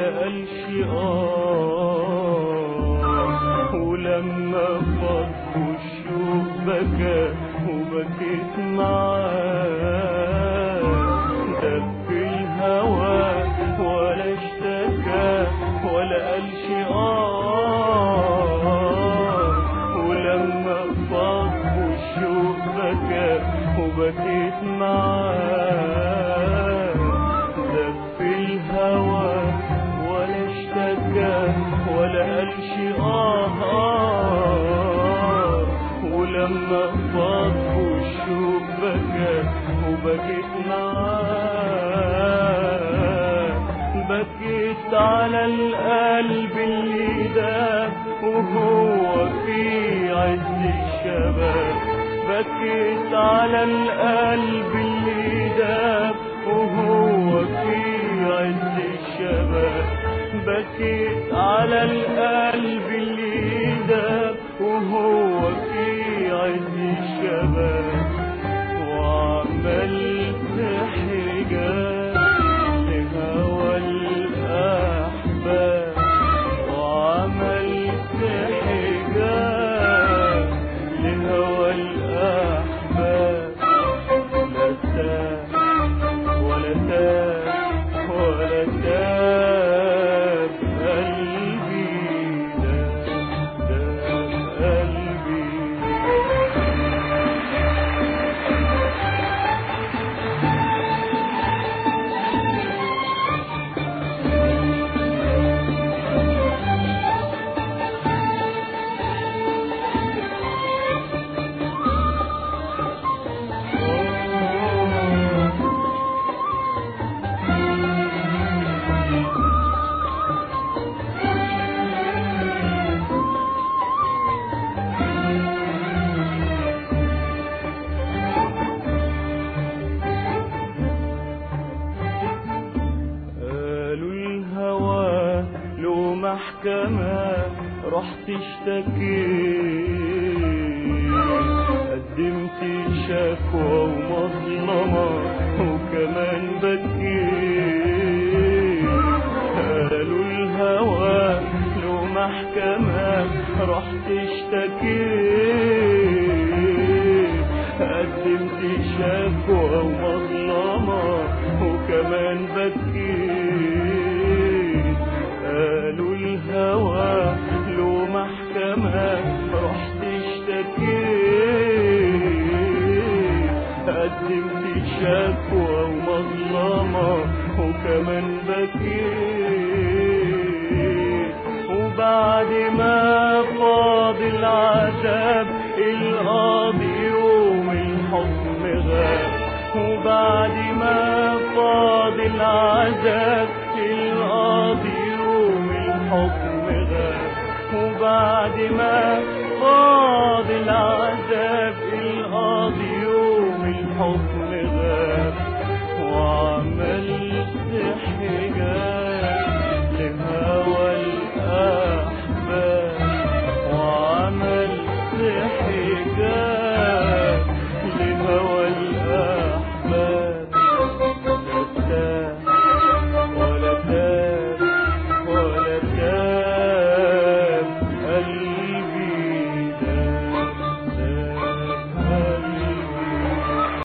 ولا قالش اه ولما فض الشوق بكى وبكيت معاه دب الهوى ولا اشتكى ولا قالش اه ولما فض الشوق بكى وبكيت معاه دب الهوى ولا اشتكى ولا قالش آه, آه ولما فاض الشوق بكى وبكيت معاه بكيت على القلب اللي داب وهو في عز الشباب بكيت على القلب اللي داب وهو في عز الشباب بكيت على القلب اللي داب وهو في عز الشباب وعملت حجاب لهوى الأحباب وعملت حجاب لهوى الأحباب لا تاب ولا تاب ولا تاب قلبي داب داب قلبي قالوا الهوى له محكمة رحت اشتكيت قدمت شكوى ومظلمة وكمان بكيت قالوا الهوى له محكمة رحت اشتكيت قدمت شكوى ومظلمة وكمان بكيت قالوا الهوى له محكمة رحت اشتكيت قدمت شكوى ومظلمة وكمان بكيت وبعد ما فاض العذاب القاضي يوم الحكم غاب وبعد ما فاض العذاب القاضي يوم الحكم غاب وبعد ما فاض العذاب القاضي يوم الحكم